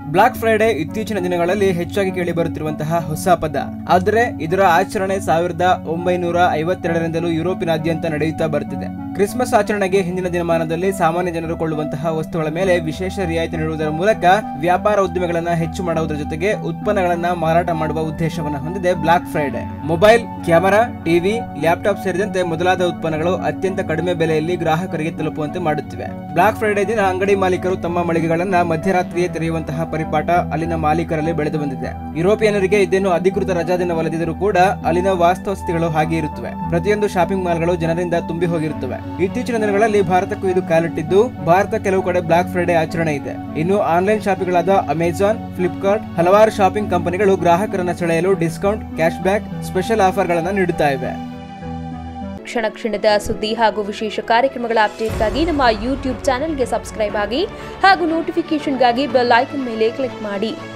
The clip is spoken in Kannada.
ಬ್ಲಾಕ್ ಫ್ರೈಡೆ ಇತ್ತೀಚಿನ ದಿನಗಳಲ್ಲಿ ಹೆಚ್ಚಾಗಿ ಕೇಳಿ ಬರುತ್ತಿರುವಂತಹ ಹೊಸ ಪದ ಆದರೆ ಇದರ ಆಚರಣೆ ಸಾವಿರದ ಒಂಬೈನೂರ ಐವತ್ತೆರಡರಿಂದಲೂ ಯುರೋಪಿನಾದ್ಯಂತ ನಡೆಯುತ್ತಾ ಬರುತ್ತಿದೆ ಕ್ರಿಸ್ಮಸ್ ಆಚರಣೆಗೆ ಹಿಂದಿನ ದಿನಮಾನದಲ್ಲಿ ಸಾಮಾನ್ಯ ಜನರು ಕೊಳ್ಳುವಂತಹ ವಸ್ತುಗಳ ಮೇಲೆ ವಿಶೇಷ ರಿಯಾಯಿತಿ ನೀಡುವುದರ ಮೂಲಕ ವ್ಯಾಪಾರ ಉದ್ದಿಮೆಗಳನ್ನ ಹೆಚ್ಚು ಮಾಡುವುದರ ಜೊತೆಗೆ ಉತ್ಪನ್ನಗಳನ್ನ ಮಾರಾಟ ಮಾಡುವ ಉದ್ದೇಶವನ್ನು ಹೊಂದಿದೆ black Friday mobile camera TV laptop ಸೇರಿದಂತೆ ಮೊದಲಾದ ಉತ್ಪನ್ನಗಳು ಅತ್ಯಂತ ಕಡಿಮೆ ಬೆಲೆಯಲ್ಲಿ ಗ್ರಾಹಕರಿಗೆ ತಲುಪುವಂತೆ ಮಾಡುತ್ತಿವೆ ಬ್ಲಾಕ್ ಫ್ರೈಡೆ ದಿನ ಅಂಗಡಿ ಮಾಲೀಕರು ತಮ್ಮ ಮಳಿಗೆಗಳನ್ನ ಮಧ್ಯರಾತ್ರಿಯೇ ತೆರೆಯುವಂತಹ ಪರಿಪಾಠ ಅಲ್ಲಿನ ಮಾಲೀಕರಲ್ಲಿ ಬೆಳೆದು ಬಂದಿದೆ ಯುರೋಪಿಯನ್ನರಿಗೆ ಇದೇನು ಅಧಿಕೃತ ರಜಾ ದಿನವಲ್ಲದಿದ್ದರೂ ಕೂಡ ಅಲ್ಲಿನ ವಾಸ್ತವಸ್ಥಿತಿಗಳು ಹಾಗೆ ಇರುತ್ತವೆ ಪ್ರತಿಯೊಂದು ಶಾಪಿಂಗ್ ಮಾಲ್ಗಳು ಜನರಿಂದ ತುಂಬಿ ಹೋಗಿರುತ್ತವೆ ಇತ್ತೀಚಿನ ದಿನಗಳಲ್ಲಿ ಭಾರತಕ್ಕೂ ಇದು ಕಾಲಿಟ್ಟಿದ್ದು ಭಾರತ ಕೆಲವು ಕಡೆ ಬ್ಲಾಕ್ ಫ್ರೈಡೆ ಆಚರಣೆ ಇದೆ ಇನ್ನು ಆನ್ಲೈನ್ ಶಾಪಿಂಗ್ಗಳಾದ ಅಮೆಜಾನ್ ಫ್ಲಿಪ್ಕಾರ್ಟ್ ಹಲವಾರು ಶಾಪಿಂಗ್ ಕಂಪನಿಗಳು ಗ್ರಾಹಕರನ್ನ ಸೆಳೆಯಲು ಡಿಸ್ಕೌಂಟ್ ಕ್ಯಾಶ್ ಬ್ಯಾಕ್ ಸ್ಪೆಷಲ್ ಆಫರ್ಗಳನ್ನ ನೀಡುತ್ತಾ ಇವೆ ಕ್ಷಣ ಕ್ಷಣದ ಸುದ್ದಿ ಹಾಗೂ ವಿಶೇಷ ಕಾರ್ಯಕ್ರಮಗಳ ಅಪ್ಡೇಟ್ಗಾಗಿ ನಮ್ಮ ಯೂಟ್ಯೂಬ್ ಚಾನೆಲ್ಗೆ ಸಬ್ಸ್ಕ್ರೈಬ್ ಆಗಿ ಹಾಗೂ ನೋಟಿಫಿಕೇಷನ್ಗಾಗಿ ಬೆಲ್ ಐಕನ್ ಮೇಲೆ ಕ್ಲಿಕ್ ಮಾಡಿ